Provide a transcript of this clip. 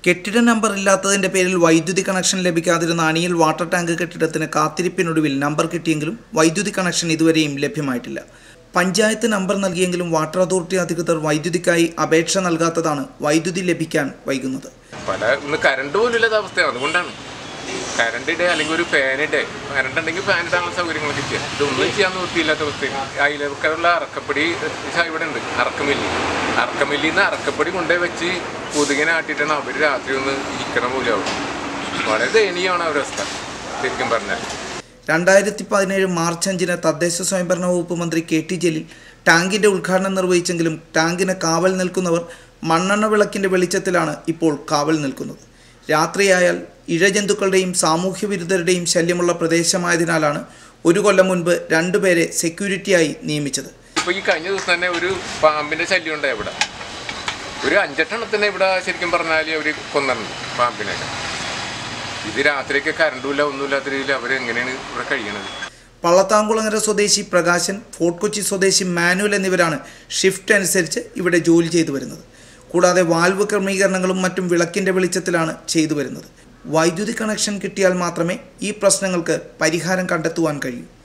കെട്ടിട നമ്പർ ഇല്ലാത്തതിന്റെ പേരിൽ വൈദ്യുതി കണക്ഷൻ ലഭിക്കാതിരുന്ന അണിയിൽ വാട്ടർ ടാങ്ക് കെട്ടിടത്തിന് കാത്തിരിപ്പിനൊടുവിൽ നമ്പർ കിട്ടിയെങ്കിലും വൈദ്യുതി കണക്ഷൻ ഇതുവരെയും ലഭ്യമായിട്ടില്ല പഞ്ചായത്ത് നമ്പർ നൽകിയെങ്കിലും വാട്ടർ അതോറിറ്റി അധികൃതർ വൈദ്യുതിക്കായി അപേക്ഷ നൽകാത്തതാണ് വൈദ്യുതി ലഭിക്കാൻ വൈകുന്നത് പല ഇന്ന് കറണ്ട് പോലും ഇല്ലാത്ത അവസ്ഥയാണ് അതുകൊണ്ടാണ് കറണ്ട് ഇടേ അല്ലെങ്കിൽ ഒരു ഫാൻ ഇടേ കറണ്ട് ഉണ്ടെങ്കിൽ ഫാൻ ഇടാനുള്ള സൗകര്യങ്ങളൊക്കെ ചെയ്യാം ഇതൊന്നും ചെയ്യാൻ നിവൃത്തിയില്ലാത്ത അവസ്ഥയാണ് അയലക്കാരുള്ള അറക്കപ്പടി ഇവിടെ ഉണ്ട് അറക്കമില്ലി അറക്കമില്ലിൽ നിന്ന് അറക്കപ്പടി കൊണ്ടുപോയി വെച്ച് കൊതുകിനെ ആട്ടിയിട്ടാണ് അവർ രാത്രി ഒന്ന് ഇരിക്കണ പോലും ആവും വളരെ ദയനീയമാണ് അവരുടെ അവസ്ഥ ശരിക്കും പറഞ്ഞാൽ രണ്ടായിരത്തി പതിനേഴ് മാർച്ച് അഞ്ചിന് തദ്ദേശ സ്വയംഭരണ വകുപ്പ് മന്ത്രി കെ ടി ജലീൽ ടാങ്കിന്റെ ഉദ്ഘാടനം നിർവഹിച്ചെങ്കിലും ടാങ്കിന് കാവൽ നിൽക്കുന്നവർ മണ്ണെണ്ണ വിളക്കിന്റെ വെളിച്ചത്തിലാണ് ഇപ്പോൾ കാവൽ നിൽക്കുന്നത് രാത്രിയായാൽ ഇഴജന്തുക്കളുടെയും സാമൂഹ്യ വിരുദ്ധരുടെയും ശല്യമുള്ള പ്രദേശമായതിനാലാണ് ഒരു കൊല്ലം മുൻപ് രണ്ടുപേരെ സെക്യൂരിറ്റിയായി നിയമിച്ചത് ഇപ്പൊ ഈ കഴിഞ്ഞ ദിവസം തന്നെ ഒരു പാമ്പിന്റെ ശല്യം ഉണ്ടായി ഇവിടെ ഒരു അഞ്ചെട്ടെണ്ണത്തിനെ ഇവിടെ ശരിക്കും പറഞ്ഞാൽ അവർ കൊന്നിട്ടുണ്ട് പാമ്പിനൊക്കെ ഇത് രാത്രിയൊക്കെ കറണ്ടുമില്ല ഒന്നുമില്ലാത്ത രീതിയിൽ അവരെങ്ങനെയാണ് ഇവിടെ കഴിയണത് പള്ളത്താങ്കുളങ്ങര സ്വദേശി പ്രകാശൻ ഫോർട്ട് കൊച്ചി സ്വദേശി മാനുവൽ എന്നിവരാണ് ഷിഫ്റ്റ് അനുസരിച്ച് ഇവിടെ ജോലി ചെയ്തു വരുന്നത് കൂടാതെ വാൽവ് ക്രമീകരണങ്ങളും മറ്റും വിളക്കിന്റെ വെളിച്ചത്തിലാണ് ചെയ്തു വരുന്നത് വൈദ്യുതി കണക്ഷൻ കിട്ടിയാൽ മാത്രമേ ഈ പ്രശ്നങ്ങൾക്ക് പരിഹാരം കണ്ടെത്തുവാൻ കഴിയൂ